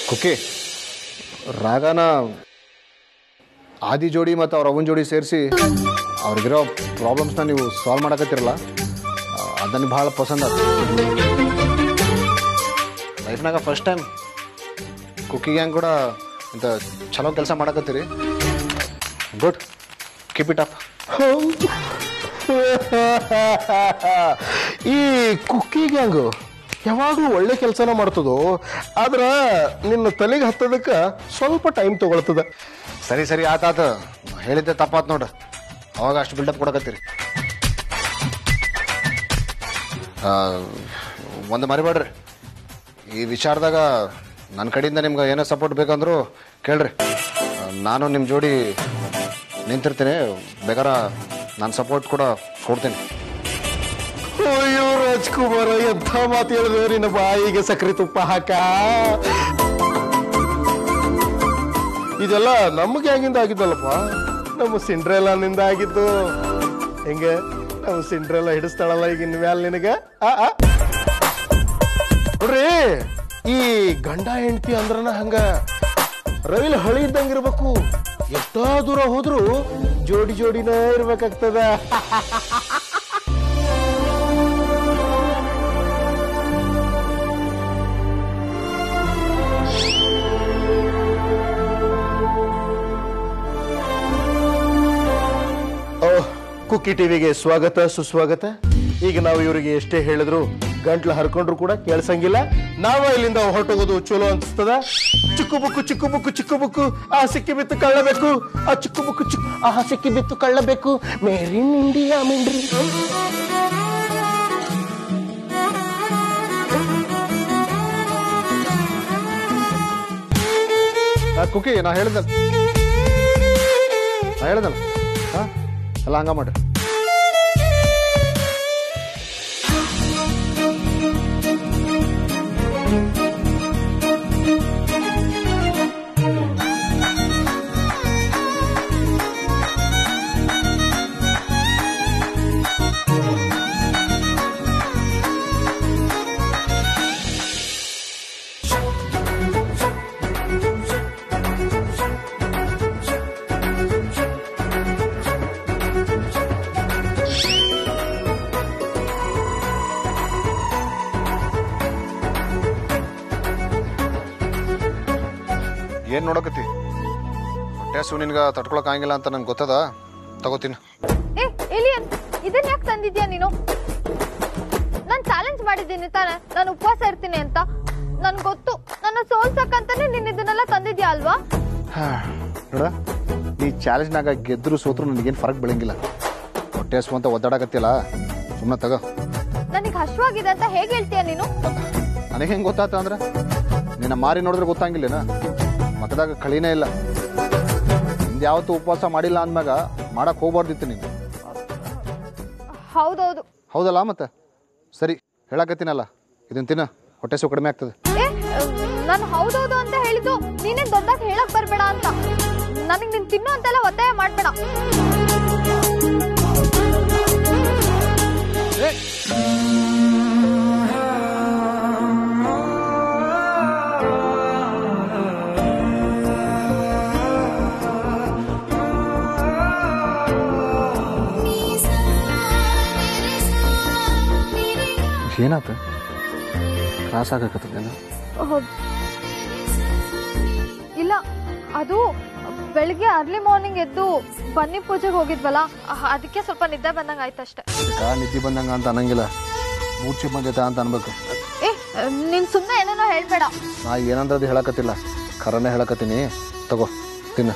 ಕುಕ್ಕಿ ರಾಗನ ಆದಿ ಜೋಡಿ ಮತ್ತು ಅವ್ರ ಅವನ ಜೋಡಿ ಸೇರಿಸಿ ಅವ್ರಿಗಿರೋ ಪ್ರಾಬ್ಲಮ್ಸ್ನ ನೀವು ಸಾಲ್ವ್ ಮಾಡಕತ್ತಿರಲ್ಲ ಅದು ನನಗೆ ಭಾಳ ಪಸಂದ ಲೈಫ್ನಾಗ ಫಸ್ಟ್ ಟೈಮ್ ಕುಕ್ಕಿ ಗ್ಯಾಂಗ್ ಕೂಡ ಇಂಥ ಚಲೋ ಕೆಲಸ ಮಾಡಕತ್ತೀರಿ ಗುಡ್ ಕೀಪ್ ಇಟ್ ಅಪ್ ಈ ಕುಕ್ಕಿ ಗ್ಯಾಂಗು ಯಾವಾಗಲೂ ಒಳ್ಳೆ ಕೆಲಸನ ಮಾಡ್ತದೋ ಆದ್ರೆ ನಿನ್ನ ತಲೆಗೆ ಹತ್ತದಕ್ಕೆ ಸ್ವಲ್ಪ ಟೈಮ್ ತಗೊಳ್ತದ ಸರಿ ಸರಿ ಆತಾತ ಹೇಳಿದ್ದೆ ತಪ್ಪಾತ್ ನೋಡ್ರಿ ಅವಾಗ ಅಷ್ಟು ಬಿಲ್ಡಪ್ ಕೊಡಕತ್ತೀರಿ ಆ, ಒಂದು ಮರಿಬೇಡ್ರಿ ಈ ವಿಚಾರದಾಗ ನನ್ನ ಕಡೆಯಿಂದ ನಿಮ್ಗೆ ಏನೋ ಸಪೋರ್ಟ್ ಬೇಕಂದ್ರು ಕೇಳ್ರಿ ಆ, ನಾನು ನಿಮ್ಮ ಜೋಡಿ ನಿಂತಿರ್ತೀನಿ ಬೇಕಾರೆ ನಾನು ಸಪೋರ್ಟ್ ಕೂಡ ಕೊಡ್ತೀನಿ ಅಯ್ಯೋ ರಾಜ್ಕುಮಾರ ಎಂಥ ಮಾತು ಹೇಳಿದೆ ನಿನ್ನ ಬಾಯಿಗೆ ಸಕ್ಕರೆ ತುಪ್ಪ ಹಾಕ ಇದೆಲ್ಲ ನಮ್ಮ ಗ್ಯಾಂಗಿಂದ ಆಗಿದ್ದಲ್ಲಪ್ಪ ನಮ್ಮ ಸಿಂಡ್ರೆಲಾನಿಂದ ಆಗಿದ್ದು ಹೆಂಗೆ ನಮ್ಮ ಸಿಂಡ್ರೆಲ್ಲ ಹಿಡಿಸ್ತಾಳಲ್ಲ ಈಗ ಇನ್ ಮ್ಯಾಲ ನಿನಗ ಆ, ಆ. ನೋಡ್ರಿ ಈ ಗಂಡ ಹೆಂಡತಿ ಅಂದ್ರನ ಹಂಗ ರೈಲ್ ಹಳಿ ಇದ್ದಂಗಿರ್ಬೇಕು ಎಷ್ಟೋ ದೂರ ಹೋದ್ರು ಜೋಡಿ ಜೋಡಿನೇ ಇರ್ಬೇಕಾಗ್ತದ ಓಹ್ ಕುಕ್ಕಿ ಟಿವಿಗೆ ಸ್ವಾಗತ ಸುಸ್ವಾಗತ ಈಗ ನಾವು ಇವರಿಗೆ ಎಷ್ಟೇ ಹೇಳಿದ್ರು ಗಂಟ್ಲು ಹರ್ಕೊಂಡ್ರು ಕೂಡ ಕೇಳ್ಸಂಗಿಲ್ಲ ನಾವ ಇಲ್ಲಿಂದ ಹೊರಟೋಗೋದು ಚಲೋ ಅನ್ಸ್ತದ ಚಿಕ್ಕು ಬುಕ್ಕು ಚಿಕ್ಕು ಬುಕ್ಕು ಚಿಕ್ಕು ಬುಕ್ಕು ಆ ಸಿಕ್ಕಿ ಬಿತ್ತು ಕಳ್ಳಬೇಕು ಆ ಚಿಕ್ಕು ಬುಕ್ಕು ಚಿಕ್ಕು ಆ ಸಿಕ್ಕಿ ಬಿತ್ತು ಕಳ್ಳಬೇಕು ಮೇರಿ ಇಂಡಿಯಾ ಮಿಂಡ್ರಿ ಆ, ಕುಕ್ಕಿ ನಾ ಹೇಳಿದ ನಾ ಹೇಳ್ದಲ್ಲ ಹಾಂ ಎಲ್ಲ ಹಂಗ ಮಾಡ್ರಿ ಏನು ನೋಡಕತ್ತಿ ಹೊಟ್ಟೆ ಹಸು ನಿನ್ಗೆ ತಡ್ಕೊಳಕ್ ಆಗಂಗಿಲ್ಲ ಅಂತ ನಂಗೆ ಗೊತ್ತದ ತಗೋತೀನಿ ಏ ಎಲಿಯನ್ ಇದನ್ನ ಯಾಕೆ ತಂದಿದ್ಯಾ ನೀನು ನಾನು ಚಾಲೆಂಜ್ ಮಾಡಿದ್ದೀನಿ ತಾನೆ ನಾನು ಉಪವಾಸ ಇರ್ತೀನಿ ಅಂತ ನನ್ ಗೊತ್ತು ನನ್ನ ಸೋಲ್ಸಕ್ಕಂತಾನೆ ನೀನ್ ಇದನ್ನೆಲ್ಲ ತಂದಿದ್ಯಾ ಅಲ್ವಾ ನೋಡ ಈ ಚಾಲೆಂಜ್ನಾಗ ಗೆದ್ರು ಸೋತ್ರು ನನಗೇನು ಫರಕ್ ಬೆಳಂಗಿಲ್ಲ ಹೊಟ್ಟೆ ಹಸು ಅಂತ ಒದ್ದಾಡಕತ್ತಿಲ್ಲ ಸುಮ್ಮನೆ ತಗೋ ನನಗೆ ಹಶ್ವಾಗಿದೆ ಅಂತ ಹೇಗೆ ಹೇಳ್ತೀಯ ನೀನು ನನಗೆ ಹೆಂಗೆ ಗೊತ್ತಾತ ಅಂದ್ರೆ ನಿನ್ನ ಮಾರಿ ನೋಡಿದ್ರೆ ಗೊತ್ತಾಗಿಲ್ಲೇನ ಮತದಾಗ ಕಳಿನೇ ಇಲ್ಲ ಹಿಂದೆ ಯಾವತ್ತೂ ಉಪವಾಸ ಮಾಡಿಲ್ಲ ಅಂದ್ಮ್ಯಾಗ ಮಾಡಕ್ ಹೋಗ್ಬಾರ್ದಿತ್ತು ನೀನು ಹೌದೌದು ಹೌದಲ್ಲ ಮತ್ತೆ ಸರಿ ಹೇಳಕತ್ತೀನಲ್ಲ ಇದನ್ನ ತಿನ್ನ ಹೊಟ್ಟೆ ಹಸು ಕಡಿಮೆ ಆಗ್ತದೆ ಏ ನಾನು ಹೌದೌದು ಅಂತ ಹೇಳಿದ್ದು ನೀನೇ ದೊಡ್ಡದಾಗಿ ಹೇಳಕ್ ಬರ್ಬೇಡ ಅಂತ ನನಗೆ ನೀನ್ ತಿನ್ನು ಅಂತೆಲ್ಲ ಒತ್ತಾಯ ಮಾಡ್ಬೇಡ ಏನಾತ ತ್ರಾಸ ಆಗಕತ್ತದೇನು ಹೌದ್. ಇಲ್ಲ ಅದು ಬೆಳಿಗ್ಗೆ ಅರ್ಲಿ ಮಾರ್ನಿಂಗ್ ಎದ್ದು ಬನ್ನಿ ಪೂಜೆಗೆ ಹೋಗಿದ್ವಲ್ಲ ಅಹ್, ಅದಕ್ಕೆ ಸ್ವಲ್ಪ ನಿದ್ದೆ ಬಂದಂಗೆ ಆಯ್ತಷ್ಟೇ ಇದಕ್ಕ ನಿದ್ದೆ ಬಂದಂಗ ಅಂತ ಅನ್ನಂಗಿಲ್ಲ ಮೂರ್ಛೆ ಬಂದೈತ ಅಂತ ಅನ್ಬೇಕು ಏ ನೀನ್ ಸುಮ್ಮನೆ ಏನೇನೋ ಹೇಳ್ಬೇಡ ನಾ ಏನಂದ್ರದ್ದು ಹೇಳಕತ್ತಿಲ್ಲ ಖರನೇ ಹೇಳಕತ್ತೀನಿ ತಗೋ ತಿನ್ನ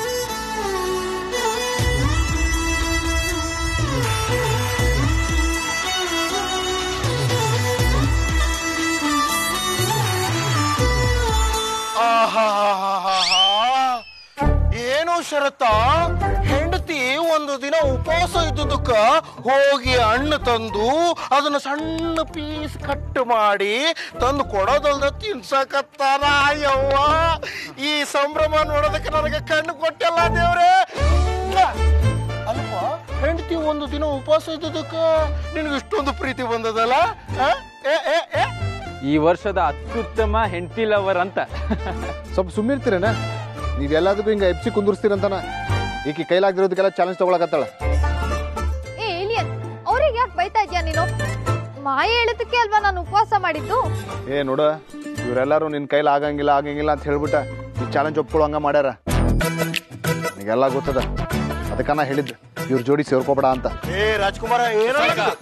ಆಹಾಹಾಹಾಹಾ. ಏನು ಶರತ್ತ ಹೆಂಡತಿ ಒಂದು ದಿನ ಉಪವಾಸ ಇದ್ದುದಕ್ಕ ಹೋಗಿ ಹಣ್ಣು ತಂದು ಅದನ್ನ ಸಣ್ಣ ಪೀಸ್ ಕಟ್ ಮಾಡಿ ತಂದು ಕೊಡೋದಲ್ದ ತಿನ್ಸಕತ್ತಾನ ಯವ್ವ ಈ ಸಂಭ್ರಮ ನೋಡೋದಕ್ಕೆ ನನಗೆ ಕಣ್ಣು ಕೊಟ್ಟಲ್ಲ ದೇವ್ರೆ ಅಲ್ಪ ಹೆಂಡತಿ ಒಂದು ದಿನ ಉಪವಾಸ ಇದ್ದುದಕ್ಕ ನಿನಗೆ ಇಷ್ಟೊಂದು ಪ್ರೀತಿ ಬಂದದಲ್ಲ ಆ? ಏ ಏ ಏ ಈ ವರ್ಷದ ಅತ್ಯುತ್ತಮ ಹೆಂಡತಿ ಲವರ್ ಅಂತ ಸ್ವಲ್ಪ ಸುಮ್ಮಿರ್ತೀರೇನ ನೀವೆಲ್ಲದಕ್ಕೂ ಹಿಂಗೆ ಎಪ್ಸಿ ಕುಂದಿರ್ಸ್ತೀರಂತಾನ ಈಕಿ ಕೈಲಾಗ್ದಿರೋದಕ್ಕೆಲ್ಲ ಚಾಲೆಂಜ್ ತಗೊಳಕತ್ತಾಳ ಏ ಏಲಿಯನ್ ಅವ್ರಿಗೆ ಯಾಕೆ ಬೈತಾ ಇದ್ಯಾ ನೀನು ಮಾಯ ಹೇಳಿದಕ್ಕೆ ಅಲ್ವಾ ನಾನು ಉಪವಾಸ ಮಾಡಿದ್ದು ಏ ನೋಡ ಇವರೆಲ್ಲರೂ ನಿನ್ನ ಕೈಲಿ ಆಗಂಗಿಲ್ಲ ಆಗಂಗಿಲ್ಲ ಅಂತ ಹೇಳ್ಬಿಟ್ಟ ಈ ಚಾಲೆಂಜ್ ಒಪ್ಕೊಳ್ಳೋ ಮಾಡ್ಯಾರ ನಿಗೆಲ್ಲ ಗೊತ್ತದ ಅದಕ್ಕ ನಾ ಹೇಳಿದ್ದು ಇವ್ರ ಜೋಡಿ ಸೇರ್ಕೋಬೇಡ ಅಂತ ಏ ರಾಜ್ಕುಮಾರ ಏನೋ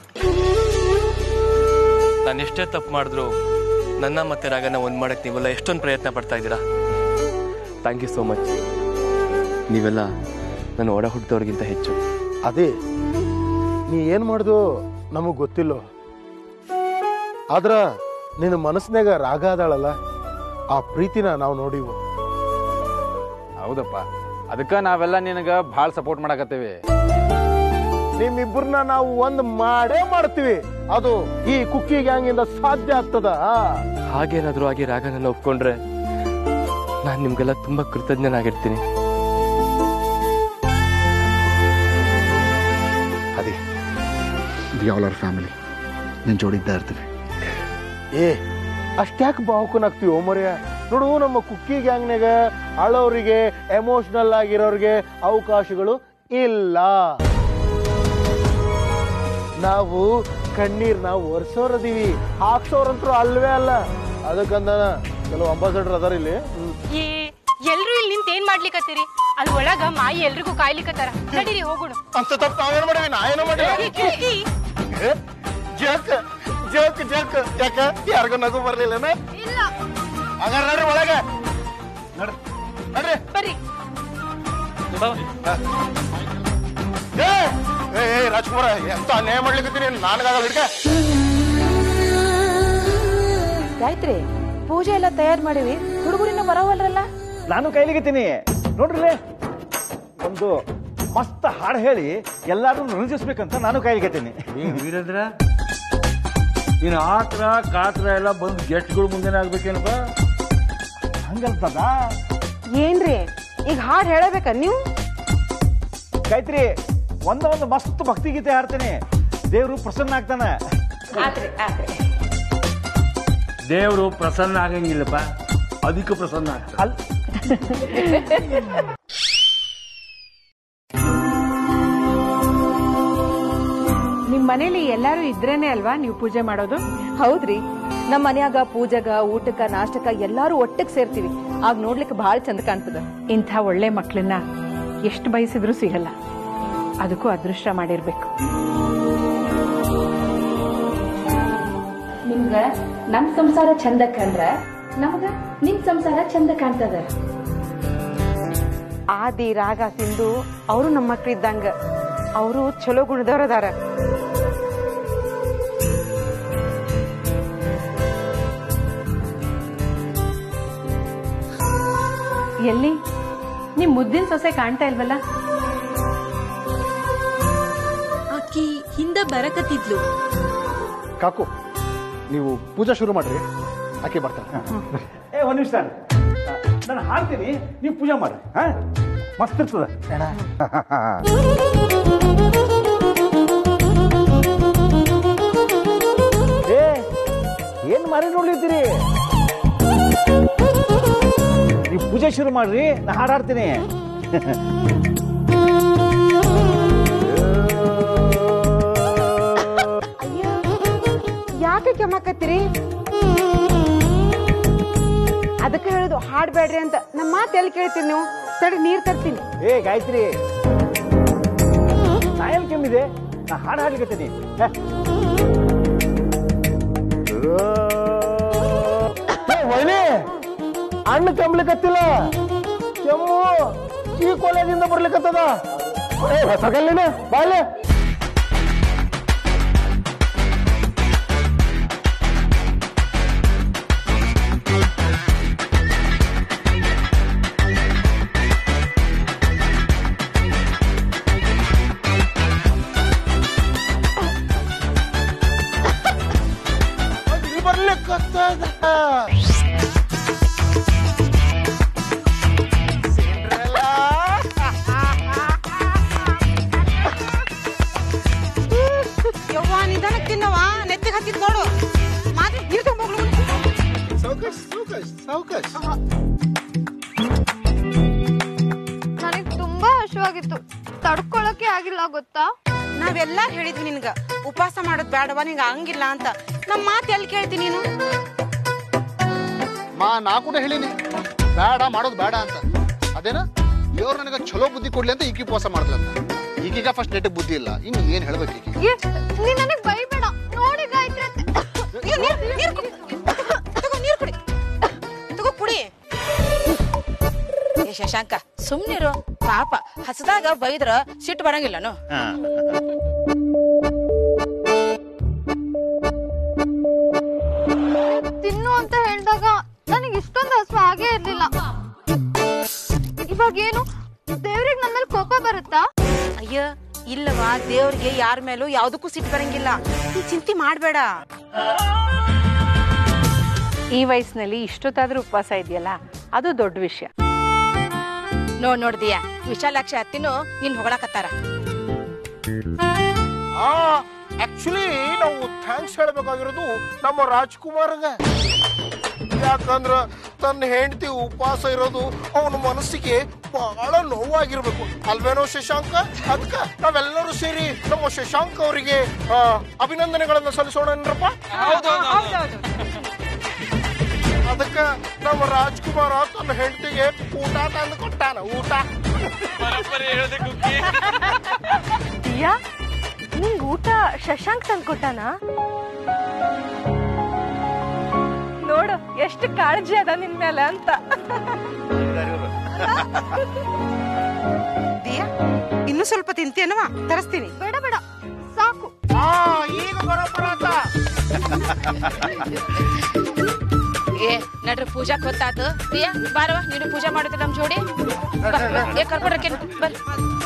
ನಾನು ಎಷ್ಟೇ ತಪ್ಪು ಮಾಡಿದ್ರು ನನ್ನ ಮತ್ತೆ ರಾಗನ ಒಂದು ಮಾಡಕ್ಕೆ ನೀವೆಲ್ಲ ಎಷ್ಟೊಂದು ಪ್ರಯತ್ನ ಪಡ್ತಾ ಇದ್ದೀರಾ ಥ್ಯಾಂಕ್ ಯು ಸೋ ಮಚ್ ನೀವೆಲ್ಲ ನನ್ನ ಒಡ ಹುಟ್ಟಿದವ್ರಿಗಿಂತ ಹೆಚ್ಚು ಅದೇ ನೀ ಏನ್ ಮಾಡ್ದು ನಮಗ್ ಗೊತ್ತಿಲ್ಲ ಆದ್ರ ನಿನ್ನ ಮನಸ್ಸಿನಾಗ ರಾಗ ಅದಾಳಲ್ಲ ಆ ಪ್ರೀತಿನ ನಾವು ನೋಡಿವು ಹೌದಪ್ಪ ಅದಕ್ಕೆ ನಾವೆಲ್ಲ ನಿನಗ ಭಾಳ ಸಪೋರ್ಟ್ ಮಾಡಕತ್ತೇವಿ ನಿಮ್ಮಿಬ್ಬರನ್ನ ನಾವು ಒಂದ್ ಮಾಡೇ ಮಾಡ್ತೀವಿ ಅದು ಈ ಕುಕ್ಕಿ ಗ್ಯಾಂಗ್ ಇಂದ ಸಾಧ್ಯ ಆಗ್ತದ ಹಾಗೇನಾದರೂ ಆಗಿ ರಾಗನನ್ನ ಒಪ್ಕೊಂಡ್ರೆ ನಾನು ನಿಮ್ಗೆಲ್ಲ ತುಂಬ ಕೃತಜ್ಞನಾಗಿರ್ತೀನಿ ಅದೇ ವಿ ಆಲ್ ಅವರ್ ಫ್ಯಾಮಿಲಿ ನಿನ್ನ ಜೋಡಿ ಇದ್ದ ಇರ್ತೀವಿ ಏ ಅಷ್ಟ್ಯಾಕೆ ಬಾಹುಕನಾಗ್ತೀವಿ ಮರ್ಯ ನೋಡು ನಮ್ಮ ಕುಕ್ಕಿ ಗ್ಯಾಂಗ್ನಾಗ ಅಳೋರಿಗೆ ಎಮೋಷನಲ್ ಆಗಿರೋರಿಗೆ ಅವಕಾಶಗಳು ಇಲ್ಲ ನಾವು ಕಣ್ಣೀರ್ನ ಒರೆಸೋರದೀವಿ ಹಾಕ್ಸೋರಂತರೂ ಅಲ್ವೇ ಅಲ್ಲ ಅದಕ್ಕಂದನ ಕೆಲವು ಅಂಬಾಸಡರ್ ಅದಾರ ಇಲ್ಲಿ ಹ್ಮ್. ಏ ಎಲ್ರು ಇಲ್ಲಿ ನಿಂತ ಏನ್ ಮಾಡ್ಲಿಕತ್ತೀರಿ ಅಲ್ಲಿ ಒಳಗ ಮಾಯಿ ಎಲ್ರಿಗೂ ಕಾಯ್ಲಿಕತ್ತಾರ ನಡೀರಿ ಹೋಗೋಣ ಅಂತ ತಪ್ಪು ನಾವೇನು ಮಾಡಿವಿ ನಾ ಏನೋ ಮಾಡಿವಿ ಜಕ್ ಜಕ್ ಜಕ್ ಯಾಕ ಯಾರಿಗೂ ನಗು ಬರ್ಲಿಲ್ಲನ ಇಲ್ಲ ಹಾಗಾದ್ರೆ ನಡ್ರಿ ಒಳಗೆ ನಡ್ರಿ ನಡ್ರಿ ಬರ್ರಿ ಏ ಏ, ಏ ರಾಜ್ಕುಮಾರ ಎಂತ ಅನ್ಯಾಯ ಮಾಡ್ಲಿಕ್ಕತ್ತೀರಿ ನಾನಗಾಗಲ್ಲ ಹಿಡ್ಕ ಗಾಯತ್ರಿ ಪೂಜೆ ಎಲ್ಲ ತಯಾರು ಮಾಡಿವಿ ಹುಡುಗರಿನ ಬರವಲ್ರಲ್ಲ ನಾನು ಕೈಲಿಗಿದ್ದೀನಿ ನೋಡ್ರಿ ಒಂದು ಮಸ್ತ್ ಹಾಡು ಹೇಳಿ ಎಲ್ಲಾರು ರಂಜಿಸ್ಬೇಕಂತ ನಾನು ಕೈಲಿಗಿದ್ದೀನಿ ವೀರೇಂದ್ರ ನೀನು ಆತ್ರ ಕಾತ್ರ ಎಲ್ಲ ಬಂದು ಗೆಸ್ಟ್ಗಳು ಮುಂದೆನೇ ಆಗ್ಬೇಕೇನಪ್ಪ ಹಂಗಲ್ತದ ಏನ್ರಿ ಈಗ ಹಾಡ್ ಹೇಳಬೇಕ ನೀವು ಗಾಯತ್ರಿ ಒಂದ ಒಂದು ಮಸ್ತ್ ಭಕ್ತಿ ಗೀತೆ ಹಾಡ್ತೀನಿ ದೇವ್ರು ಪ್ರಸನ್ನ ಆಗ್ತಾನೆ ಆತ್ರಿ ಆತ್ರಿ ದೇವರು ಪ್ರಸನ್ನ ಆಗಂಗಿಲ್ಲಪ್ಪ ಅದಕ್ಕೆ ಪ್ರಸನ್ನ ಆಗ್ತಾರೆ ಅಲ್ ನಿಮ್ ಮನೇಲಿ ಎಲ್ಲಾರು ಇದ್ರೇನೆ ಅಲ್ವಾ ನೀವು ಪೂಜೆ ಮಾಡೋದು ಹೌದ್ರಿ ನಮ್ಮ ಮನ್ಯಾಗ ಪೂಜೆಗ ಊಟಕ್ಕ ನಾಷ್ಟಕ್ಕ ಎಲ್ಲಾರು ಒಟ್ಟಿಗೆ ಸೇರ್ತೀವಿ ಆಗ ನೋಡ್ಲಿಕ್ಕೆ ಬಹಳ ಚಂದ ಕಾಣ್ತದ ಇಂಥ ಒಳ್ಳೆ ಮಕ್ಳನ್ನ ಎಷ್ಟು ಬಯಸಿದ್ರು ಸಿಗಲ್ಲ ಅದಕ್ಕೂ ಅದೃಷ್ಟ ಮಾಡಿರ್ಬೇಕು ನಿಮ್ಗ ನಮ್ ಸಂಸಾರ ಚಂದ ಕಂಡ್ರ ನಮಗ ನಿಮ್ ಸಂಸಾರ ಚಂದ ಕಾಣ್ತದ ಆದಿ ರಾಗ ಸಿಂಧು ಅವರು ನಮ್ಮ ಮಕ್ಳು ಇದ್ದಂಗ ಅವರು ಚಲೋ ಗುಣದವ್ರ ಅದಾರ ಎಲ್ಲಿ ನಿಮ್ ಮುದ್ದಿನ ಸೊಸೆ ಕಾಣ್ತಾ ಇಲ್ವಲ್ಲ ಆಕಿ ಹಿಂದ ಬರಕತ್ತಿದ್ಲು ಕಾಕು ನೀವು ಪೂಜೆ ಶುರು ಮಾಡ್ರಿ ಆಕೆ ಬರ್ತಾರೆ ಏ ಒಂದ್ ನಿಮಿಷ ನಾನು ಹಾಡ್ತೀನಿ ನೀವು ಪೂಜೆ ಮಾಡ್ರಿ ಹಾ ಮಸ್ತ್ ಇರ್ತದ ಏ ಏನ್ ಮಾರಿ ನೋಡ್ಲಿದ್ದೀರಿ ನೀವು ಪೂಜೆ ಶುರು ಮಾಡ್ರಿ ನಾ ಹಾಡಾಡ್ತೀನಿ ಯಾಕೆ ಕೆಮ್ಮಕತ್ತೀರಿ ಅದಕ್ಕೆ ಹೇಳುದು ಹಾಡ್ಬೇಡ್ರಿ ಅಂತ ನಮ್ಮ ಮಾತು ಎಲ್ಲಿ ಕೇಳ್ತೀರಿ ನೀವು ತಡಿ ನೀರ್ ತರ್ತೀನಿ ಏ ಗಾಯತ್ರಿ ನಾ ಎಲ್ಲಿ ಕೆಮ್ಮಿದೆ ನಾ ಹಾಡು ಹಾಡ್ಲಿಕತ್ತೀನಿ ಹೇ. ಏ, ವೈನಿ ಹಣ್ಣು ಕೆಮ್ಲಿಕತ್ತಿಲ್ಲ ಕೆಮ್ಮು ಈ ಕೊಲೆದಿಂದ ಬರ್ಲಿಕತ್ತದ ಏ ಹೊಸಗಲ್ಲಿನ ಬಾಲೆ ಬರ್ಲಿಕತ್ತದ ಯವ್ವ ನಿಧಾನಕ್ಕೆ ತಿನ್ನವ ನೆತ್ತಿಗೆ ಹತ್ತಿದ್ ನೋಡು ಮಾತ್ರ ನೀರ್ ತಗೊಂಬೋಗ್ಲು ಸಾವಕಾಶ ನನಗ್ ತುಂಬಾ ಹಶ್ವಾಗಿತ್ತು ತಡ್ಕೊಳಕ್ಕೆ ಆಗಿಲ್ಲ ಗೊತ್ತಾ ನಾವೆಲ್ಲ ಹೇಳಿದ್ವಿ ನಿನ್ಗ ಉಪವಾಸ ಮಾಡೋದ್ ಬೇಡವಾ ನಿಂಗ ಹಂಗಿಲ್ಲ ಅಂತ ನಮ್ ಮಾತ್ ಎಲ್ಲಿ ಕೇಳ್ತಿ ನೀನು ಮಾ ನಾ ಕೂಡ ಹೇಳಿನಿ ಬೇಡ ಮಾಡೋದು ಬೇಡ ಅಂತ ಅದೇನ ದೇವ್ರು ನನಗೆ ಚಲೋ ಬುದ್ಧಿ ಕೊಡ್ಲಿ ಅಂತ ಈಗ ಉಪವಾಸ ಮಾಡ್ಲಂತ ಈಗೀಗ ಫಸ್ಟ್ ನೆಟ್ಟಿಗೆ ಬುದ್ಧಿ ಇಲ್ಲ ಇನ್ನು ಏನ್ ಹೇಳ್ಬೇಕು ಈಗ ಏ, ನೀ ನನಗ್ ಬೈಬೇಡ ನೋಡಿ ಗಾಯತ್ರಿ ಅತ್ತೆ. ಅಯ್ಯೋ, ನೀರ್- ನೀರ್ ಕುಡಿ. ತಗೋ ನೀರ್ ಕುಡಿ ತಗೋ ಕುಡಿ ಏ ಶಶಾಂಕ ಸುಮ್ನಿರು ಪಾಪ ಹಸದಾಗ ಬೈದ್ರ ಸಿಟ್ಟು ಬರಂಗಿಲ್ಲನು ತಿನ್ನು ಅಂತ ಹೇಳಿದಾಗ ನನಗೆ ಇಷ್ಟೊಂದು ಹಸು ಆಗೇ ಇರ್ಲಿಲ್ಲ ಇವಾಗ ಏನು ದೇವ್ರಿಗೆ ನನ್ನ ಮೇಲೆ ಕೋಪ ಬರುತ್ತಾ ಅಯ್ಯ ಇಲ್ಲವಾ ದೇವ್ರಿಗೆ ಯಾರ ಮೇಲೂ ಯಾವ್ದಕ್ಕೂ ಸಿಟ್ಟು ಬರಂಗಿಲ್ಲ ನೀ ಚಿಂತೆ ಮಾಡ್ಬೇಡ ಈ ವಯಸ್ಸಿನಲ್ಲಿ ಇಷ್ಟೊತ್ತಾದ್ರೂ ಉಪವಾಸ ಇದೆಯಲ್ಲ ಅದು ದೊಡ್ಡ ವಿಷಯ ನೋಡ್ ನೋಡ್ದಿಯಾ ವಿಶಾಲಾಕ್ಷಿ ಹತ್ತಿನು ನಿನ್ ಹೊಗಳಕತ್ತಾರ ಆ ಆಕ್ಚುಲಿ ನಾವು ಥ್ಯಾಂಕ್ಸ್ ಹೇಳ್ಬೇಕಾಗಿರೋದು ನಮ್ಮ ರಾಜ್ಕುಮಾರ್ಗ ಯಾಕಂದ್ರ ತನ್ನ ಹೆಂಡತಿ ಉಪವಾಸ ಇರೋದು ಅವನ ಮನಸ್ಸಿಗೆ ಬಹಳ ನೋವಾಗಿರ್ಬೇಕು ಅಲ್ವೇನೋ ಶಶಾಂಕ ಅದಕ್ಕ ನಾವೆಲ್ಲರೂ ಸೇರಿ ನಮ್ಮ ಶಶಾಂಕ್ ಅವರಿಗೆ ಆ, ಅಭಿನಂದನೆಗಳನ್ನ ಸಲ್ಲಿಸೋಣನ್ರಪ್ಪ ಅದಕ್ಕ ನಮ್ಮ ರಾಜ್ಕುಮಾರ ತನ್ನ ಹೆಂಡತಿಗೆ ಊಟ ತಂದು ಕೊಟ್ಟಾನ ಊಟ ದಿಯಾ ನಿಂಗ್ ಊಟ ಶಶಾಂಕ್ ತಂದ್ಕೊಟ್ಟಾನ ನೋಡು ಎಷ್ಟು ಕಾಳಜಿ ಅದ ನಿನ್ ಮೇಲೆ ಅಂತ ದಿಯಾ ಇನ್ನು ಸ್ವಲ್ಪ ತಿಂತೇನವ ತರಿಸ್ತೀನಿ ಬೇಡ ಬೇಡ ಸಾಕು ಆ ಈಗ ಬರೋಬ್ಬರ ಆತ. ಏ ನಡ್ರಿ ಪೂಜಾಕ್ ಹೊತ್ತಾತು ದಿಯಾ ಬಾರವ ನೀನು ಪೂಜಾ ಮಾಡುತ್ತೆ ನಮ್ ಜೋಡಿ ಬಾ, ಬಾ. ಏ ಕರ್ಕೊಂಡ್ರಕ್ಕೆ ಬರ್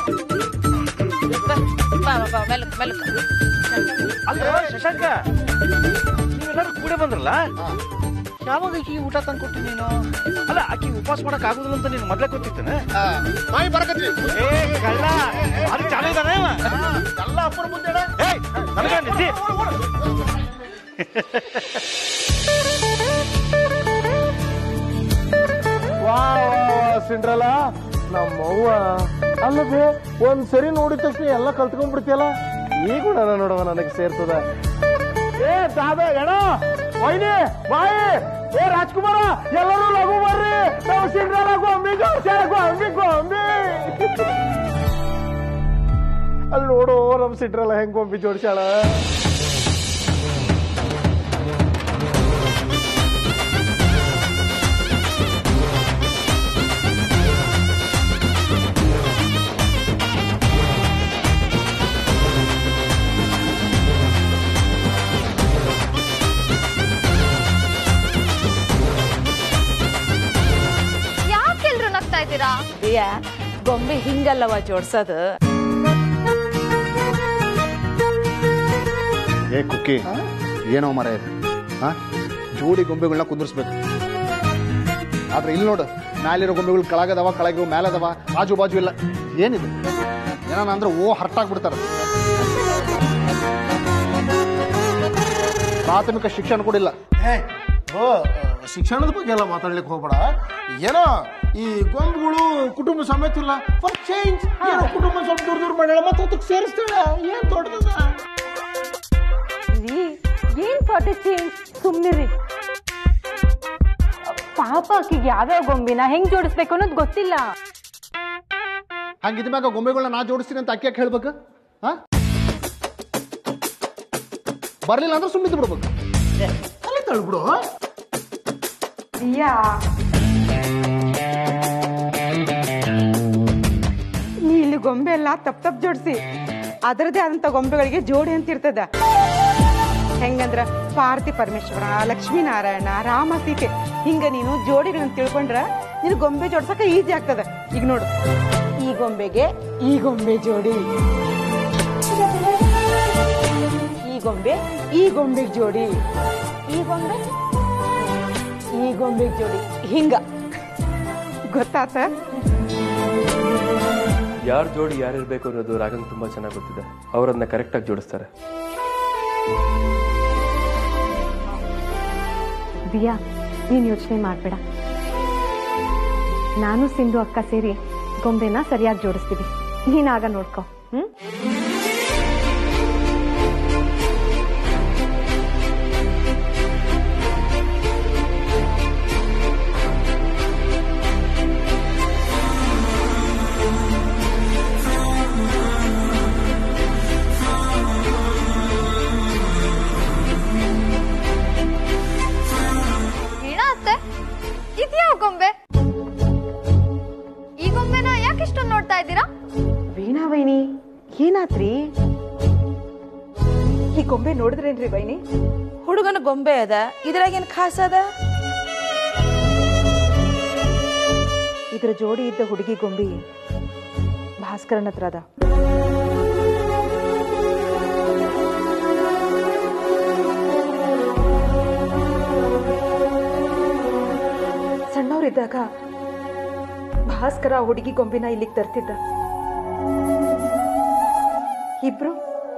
ಬಾ ಬಾ ಬಾ, ಬಾ ಮೆಲ್ಲಕ್ ಮೆಲ್ಲಕ್ ಅಲ್ಲ ಶಶಾಂಕ ನೀವೆಲ್ಲರೂ ಕೂಡ ಬಂದ್ರಲ್ಲ ಯಾವಾಗ ಆಕಿ ಊಟ ತಂದು ಕೊಟ್ಟಿ ನೀನು ಅಲ್ಲ ಆಕಿ ಉಪವಾಸ ಮಾಡಕ್ ಆಗುದಿಲ್ಲ ಅಂತ ನೀನು ಮೊದ್ಲೇ ಗೊತ್ತಿತ್ತೇನೆ ಬಾಯಿ ಬರಕತ್ರಿ ಏ ಕಳ್ಳ ಅದು ಚಾಲು ಇದಾನೆ ಇವ. ಎಲ್ಲ ಅಪ್ಪನ ಮುಂದೆ ಏಯ್ ನನಗ ನಿದ್ದೆ ವಾ ಸಿಂಡ್ರಲ್ಲ ನಮ್ಮವ್ವ ಅಲ್ಲದೆ ಒಂದ್ ಸರಿ ನೋಡಿದ ತಕ್ಷಣ ಎಲ್ಲ ಕಲ್ತ್ಕೊಂಡ್ಬಿಡ್ತಿಯಲ್ಲ ಈ ಕೂಡ ನೋಡವ ನನಗೆ ಸೇರ್ತದ ಏ ದಾದ ಗಣ ವೈನಿ ಬಾಯಿ ಏ ರಾಜ್ಕುಮಾರ ಎಲ್ಲರೂ ಲಘು ಬರ್ರಿ ನಾವು ಸಿಂಡ್ರಲ್ಲ ಗೊಂಬಿ ಜೋಡ್ಸ್ಯಾರ ಗೊಂಬಿ ಗೊಂಬಿ ಅಲ್ಲಿ ನೋಡು ನಮ್ ಸಿಂಡ್ರಲ್ಲ ಹೆಂಗ್ ಗೊಂಬಿ ಜೋಡ್ಸ್ಯಾಳ ಯಾಕೆಲ್ರು ನಗ್ತಾ ಇದ್ದೀರಾ ದಿಯಾ ಗೊಂಬೆ ಹಿಂಗಲ್ಲವ ಜೋಡ್ಸೋದು ಏ ಕುಕ್ಕಿ ಏನೋ ಮರ ಇದು ಹಾ ಜೋಡಿ ಗೊಂಬೆಗಳನ್ನ ಕುಂದಿರ್ಸ್ಬೇಕು ಆದ್ರೆ ಇಲ್ಲಿ ನೋಡು ಮ್ಯಾಲಿರೋ ಗೊಂಬೆಗಳು ಕೆಳಗದವ ಕೆಳಗೆ ಮೇಲದವ ಆಜು ಬಾಜು ಇಲ್ಲ ಏನಿದೆ ಏನಾನ ಅಂದ್ರೆ ಓ ಹರ್ಟಾಗ್ಬಿಡ್ತಾರ ಪ್ರಾಥಮಿಕ ಶಿಕ್ಷಣ ಕೂಡ ಇಲ್ಲ ಏ, ಓ ಶಿಕ್ಷಣದ ಬಗ್ಗೆ ಎಲ್ಲ ಮಾತಾಡ್ಲಿಕ್ಕೆ ಹೋಗ್ಬೇಡ ಏನೋ ಈ ಗೊಂಬುಗಳು ಕುಟುಂಬ ಸಮೇತ ಇಲ್ಲ ಫಾರ್ ಚೇಂಜ್ ಏನೋ ಕುಟುಂಬ ಸ್ವಲ್ಪ ದೂರ ದೂರ ಮಾಡ್ಯಾಳ ಮತ್ತೆ ಅದಕ್ಕೆ ಸೇರಿಸ್ತಾಳ ಏನ್ ದೊಡ್ಡದ ಏನ್ ಫಾಟಿ ಚೇಂಜ್ ಸುಮ್ನಿರಿ ಪಾಪ ಆಕಿಗೆ ಯಾವ್ಯಾವ ಗೊಂಬಿನ ಹೆಂಗ್ ಜೋಡಿಸ್ಬೇಕು ಅನ್ನೋದು ಗೊತ್ತಿಲ್ಲ ಹಂಗಿದ್ಮ್ಯಾಗ ಗೊಂಬೆಗಳನ್ನ ನಾ ಜೋಡಿಸ್ತೀನಿ ಅಂತ ಅಕ್ಕಿಯಾಕೆ ಹೇಳ್ಬೇಕು ಹಾ ಬರ್ಲಿಲ್ಲ ಅಂದ್ರೆ ಸುಮ್ಮನೆ ಬಿಡ್ಬೇಕು ಅಲ್ಲಿ ತಳ್ಬಿಡು ದಿಯಾ ನೀ ಇಲ್ಲಿ ಗೊಂಬೆ ಎಲ್ಲ ತಪ್ಪ ತಪ್ಪ ಜೋಡಿಸಿ ಅದರದೇ ಆದಂತ ಗೊಂಬೆಗಳಿಗೆ ಜೋಡಿ ಅಂತ ಇರ್ತದ ಹೆಂಗಂದ್ರ ಪಾರ್ತಿ ಪರಮೇಶ್ವರ ಲಕ್ಷ್ಮೀನಾರಾಯಣ ರಾಮ ಸೀತೆ ಹಿಂಗ ನೀನು ಜೋಡಿಗಳನ್ನ ತಿಳ್ಕೊಂಡ್ರ ನಿನ್ ಗೊಂಬೆ ಜೋಡ್ಸಕ ಈಜಿ ಆಗ್ತದ ಈಗ ನೋಡು ಈ ಗೊಂಬೆಗೆ ಈ ಗೊಂಬೆ ಜೋಡಿ ಈ ಗೊಂಬೆ ಈ ಗೊಂಬೆಗೆ ಜೋಡಿ ಈ ಗೊಂಬೆ ಈ ಗೊಂಬೆಗೆ ಜೋಡಿ ಹಿಂಗ ಗೊತ್ತಾತ ಯಾರ ಜೋಡಿ ಯಾರಿರ್ಬೇಕು ಅನ್ನೋದು ರಾಗಂಗ್ ತುಂಬಾ ಚೆನ್ನಾಗಿ ಗೊತ್ತಿದೆ ಅವರನ್ನ ಕರೆಕ್ಟಾಗಿ ಜೋಡಿಸ್ತಾರೆ ದಿಯಾ ನೀನ್ ಯೋಚನೆ ಮಾಡ್ಬೇಡ ನಾನು ಸಿಂಧು ಅಕ್ಕ ಸೇರಿ ಗೊಂಬೆನ ಸರಿಯಾಗಿ ಜೋಡಿಸ್ತೀವಿ ನೀನಾಗ ನೋಡ್ಕೊ ಹ್ಮ್ ವೀಣಾ ಅತ್ತೆ ಇದ್ಯಾವ ಗೊಂಬೆ ಈ ಗೊಂಬೆನ ಯಾಕೆ ಇಷ್ಟೊಂದು ನೋಡ್ತಾ ಇದ್ದೀರಾ ವೀಣಾ ವೈನಿ ಏನಾತ್ರಿ ಈ ಗೊಂಬೆ ನೋಡಿದ್ರೇನ್ರಿ ವೈನಿ ಹುಡುಗನ ಗೊಂಬೆ ಅದ ಇದ್ರಾಗೇನ್ ಖಾಸ್ ಅದ ಇದ್ರ ಜೋಡಿ ಇದ್ದ ಹುಡುಗಿ ಗೊಂಬಿ ಭಾಸ್ಕರನ ಹತ್ರ ಅದ ಸಣ್ಣವರಿದ್ದಾಗ ಭಾಸ್ಕರ ಆ ಹುಡುಗಿ ಗೊಂಬಿನ ಇಲ್ಲಿಗೆ ತರ್ತಿದ್ದ ಇಬ್ರು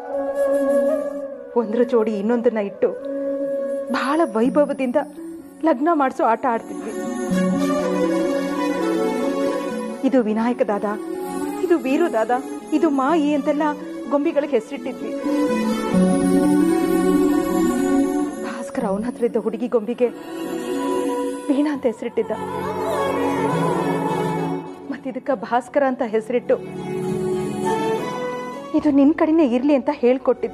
ಒಂದ್ರ ಜೋಡಿ ಇನ್ನೊಂದನ್ನ ಇಟ್ಟು ಬಹಳ ವೈಭವದಿಂದ ಲಗ್ನ ಮಾಡಿಸೋ ಆಟ ಆಡ್ತಿದ್ವಿ ಇದು ವಿನಾಯಕ ದಾದ ಇದು ವೀರು ದಾದ ಇದು ಮಾಯಿ ಅಂತೆಲ್ಲ ಗೊಂಬಿಗಳಿಗೆ ಹೆಸರಿಟ್ಟಿದ್ವಿ ಭಾಸ್ಕರ ಅವನ ಹತ್ರ ಇದ್ದ ಹುಡುಗಿ ಗೊಂಬಿಗೆ ವೀಣಾ ಅಂತ ಹೆಸರಿಟ್ಟಿದ್ದ ಮತ್ತಿದಕ್ಕ ಭಾಸ್ಕರ ಅಂತ ಹೆಸರಿಟ್ಟು ಇದು ನಿನ್ ಕಡೆನೇ ಇರ್ಲಿ ಅಂತ ಹೇಳ್ಕೊಟ್ಟಿದ್ದ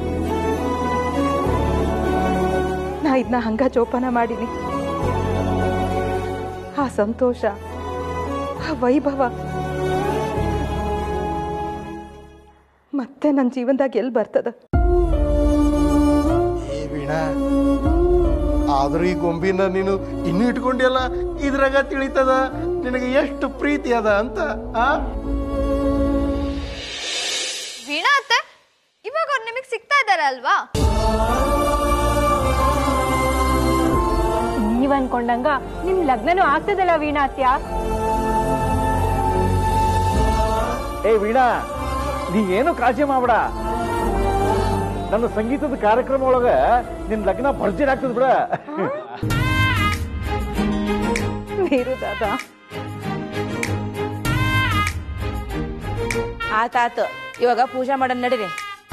ನಾ ಇದನ್ನ ಹಂಗ ಜೋಪಾನ ಮಾಡೀನಿ ಆ ಸಂತೋಷ ಆ ವೈಭವ ಮತ್ತೆ ನನ್ನ ಜೀವನದಾಗ ಎಲ್ಲಿ ಬರ್ತದ ಏ ವೀಣಾ ಆದ್ರೂ ಈ ಗೊಂಬಿನ ನೀನು ಇನ್ನೂ ಇಟ್ಕೊಂಡಿಯಲ್ಲ ಇದ್ರಾಗ ತಿಳಿತದ ನಿನಗೆ ಎಷ್ಟು ಪ್ರೀತಿ ಅದ ಅಂತ ಆ ವೀಣಾ ಅತ್ತೆ ಇವಾಗ ಅವ್ರು ನಿಮಗೆ ಸಿಗ್ತಾ ಇದ್ದಾರೆ ಅಲ್ವಾ ನೀವ್ ಅನ್ಕೊಂಡಂಗ ನಿಮ್ ಲಗ್ನನೂ ಆಗ್ತದಲ್ಲ ವೀಣಾ ಅತ್ಯ ಏ ವೀಣಾ ನೀ ಏನು ಕಾಳಜಿ ಮಾಡ್ಬೇಡ ನನ್ನ ಸಂಗೀತದ ಕಾರ್ಯಕ್ರಮ ಒಳಗ ನಿನ್ ಲಗ್ನ ಭರ್ಜರಿ ಆಗ್ತದ ಬಿಡ ವೀರು ದಾದ ಆತಾತು ಇವಾಗ ಪೂಜಾ ಮಾಡೋಣ ನಡೀರಿ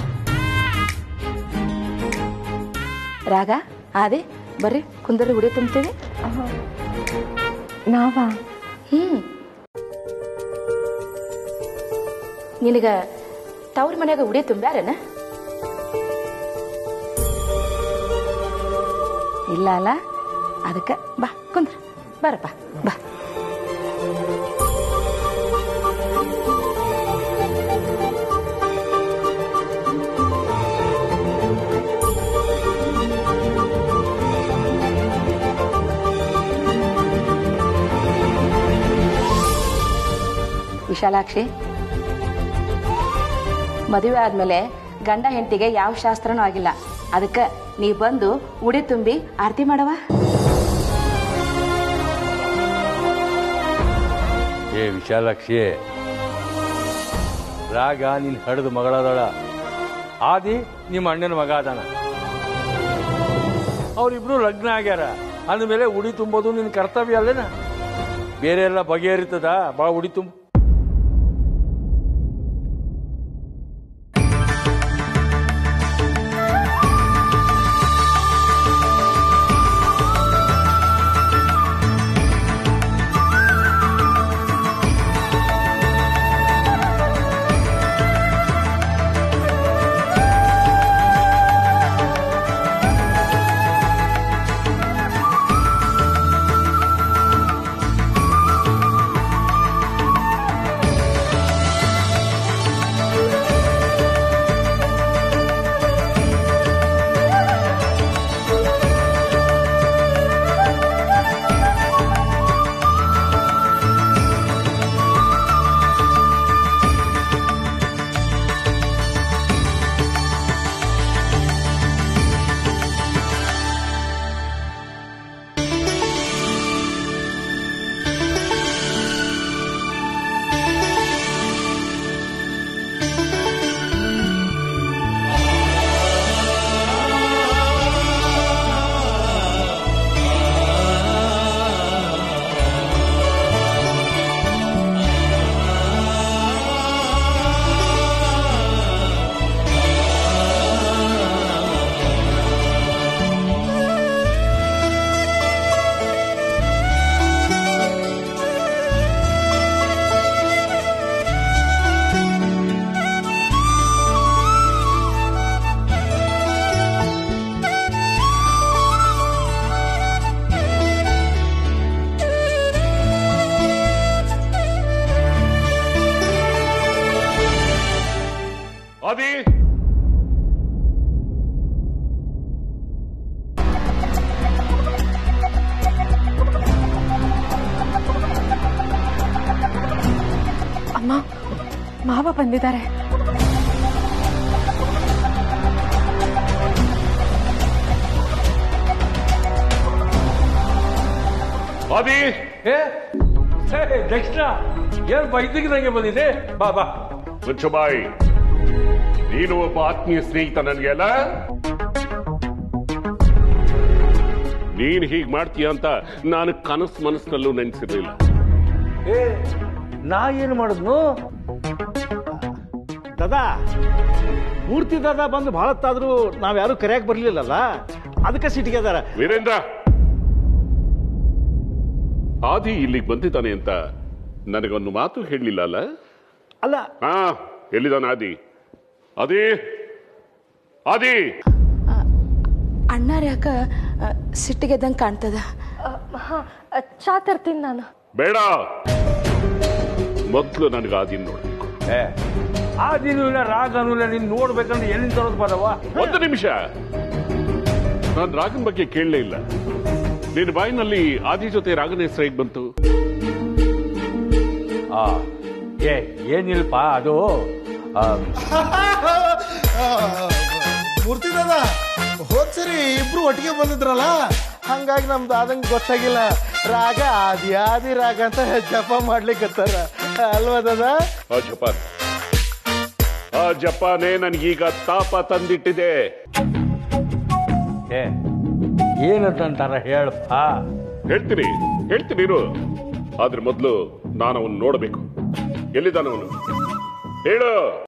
ರಾಗ ಆದೆ ಬರ್ರಿ ಕುಂದರಿ ಉಡಿ ತುಂಬ್ತೀವಿ ನಾವಾ ಹ್ಮ್ ನಿನಗ ತವ್ರ ಮನ್ಯಾಗ ಉಡಿ ತುಂಬ್ಯಾರನ ಇಲ್ಲ ಅಲ್ಲ ಅದಕ್ಕೆ ಬಾ ಕುಂದ್ರ ಬರಪ್ಪ ಬಾ ವಿಶಾಲಾಕ್ಷಿ ಮದುವೆ ಆದ್ಮೇಲೆ ಗಂಡ ಹೆಂಡತಿಗೆ ಯಾವ ಶಾಸ್ತ್ರನೂ ಆಗಿಲ್ಲ ಅದಕ್ಕೆ ನೀ ಬಂದು ಉಡಿ ತುಂಬಿ ಆರತಿ ಮಾಡವ ಏ ವಿಶಾಲಾಕ್ಷಿ ರಾಗ ನಿನ್ ಹಡದ ಮಗಳದಳ ಆದಿ ನಿಮ್ಮ ಅಣ್ಣನ ಮಗ ಅದಾನ ಅವ್ರಿಬ್ರು ಲಗ್ನ ಆಗ್ಯಾರ ಅಂದಮೇಲೆ ಉಡಿ ತುಂಬೋದು ನಿನ್ ಕರ್ತವ್ಯ ಅಲ್ಲೇನ ಬೇರೆ ಎಲ್ಲ ಬಗೆಹರಿತದ ಬಾ ಉಡಿ ತುಂಬ ಅಮ್ಮ ಮಾವ ಬಂದಿದ್ದಾರೆ ಬಾಬಿ ಏ ಏ, ದಕ್ಷಿಣ ಏನ್ ಬೈದಿಗೆ ಬಂದಿದೆ ಬಾ ಬಾ ಮುಚ್ಚಬಾಯಿ ನೀನು ಒಬ್ಬ ಆತ್ಮೀಯ ಸ್ನೇಹಿತ ನನಗೆಲ್ಲ ನೀನ್ ಹೀಗ್ ಮಾಡ್ತೀಯ ಅಂತ ನಾನು ಕನಸು ಮನಸ್ಸಿನಲ್ಲೂ ನೆನೆಸಿರ್ಲಿಲ್ಲ ಏ ನಾ ಏನು ಮಾಡಿದ್ನು ದಾದಾ ಮೂರ್ತಿ ದಾದಾ ಬಂದು ಭಾಳತ್ತಾದ್ರೂ ನಾವ್ಯಾರು ಕರೆಯಕ್ ಬರ್ಲಿಲ್ಲಲ್ಲ ಅದಕ್ಕೆ ಸಿಟ್ಟಿಗೆ ಅದಾರ ವೀರೇಂದ್ರ ಆದಿ ಇಲ್ಲಿಗೆ ಬಂದಿದ್ದಾನೆ ಅಂತ ನನಗೊಂದು ಮಾತು ಹೇಳಲಿಲ್ಲ ಅಲ್ಲ ಅಲ್ಲ ಹಾ ಎಲ್ಲಿದ್ದಾನೆ ಆದಿ ಆದಿ ಆದಿ ಅಣ್ಣಾರ ಯಾಕ ಸಿಟ್ಟಿಗೆದ್ದಂಗೆ ಕಾಣ್ತದ ಚಾ ತರ್ತೀನಿ ನಾನು ಬೇಡ ಮೊದ್ಲು ನನಗೆ ಆದಿನ್ ನೋಡ್ಬೇಕು ಏ ಆ ದಿನ ಇಲ್ಲ ರಾಗನೂ ಇಲ್ಲ ನೀನ್ ನೋಡ್ಬೇಕಂದ್ರೆ ಎಲ್ಲಿಂದ ತರೋದು ಬರವ ಒಂದು ನಿಮಿಷ ನಾನು ರಾಗನ್ ಬಗ್ಗೆ ಕೇಳಲೇ ಇಲ್ಲ ನಿನ್ನ ಬಾಯಿನಲ್ಲಿ ಆದಿ ಜೊತೆ ರಾಗನ ಹೆಸರು ಹೇಗ್ ಬಂತು ಆ ಏ ಏನಿಲ್ಪ ಅದು ಆ, ಮೂರ್ತಿ ದಾದ ಹೋದ್ ಸರಿ ಇಬ್ರು ಒಟ್ಟಿಗೆ ಬಂದಿದ್ರಲ್ಲ ಹಂಗಾಗಿ ನಮ್ದು ಆದಂಗೆ ಗೊತ್ತಾಗಿಲ್ಲ ರಾಗ ಆದಿ ಆದಿ ರಾಗ ಅಂತ ಜಪ ಮಾಡ್ಲಿಕ್ಕತ್ತಾರ ಅಲ್ವಾ ದಾದ ಆ ಜಪಾನ್ ಆ ಜಪಾನೇ ನನಗೀಗ ತಾಪ ತಂದಿಟ್ಟಿದೆ ಏ ಏನಂತಾರ ಹೇಳಪ್ಪ ಹೇಳ್ತೀನಿ ಹೇಳ್ತೀನಿ ಇರು ಆದ್ರೆ ಮೊದಲು ನಾನು ಅವನು ನೋಡಬೇಕು ಎಲ್ಲಿದ್ದಾನವನು ಹೇಳು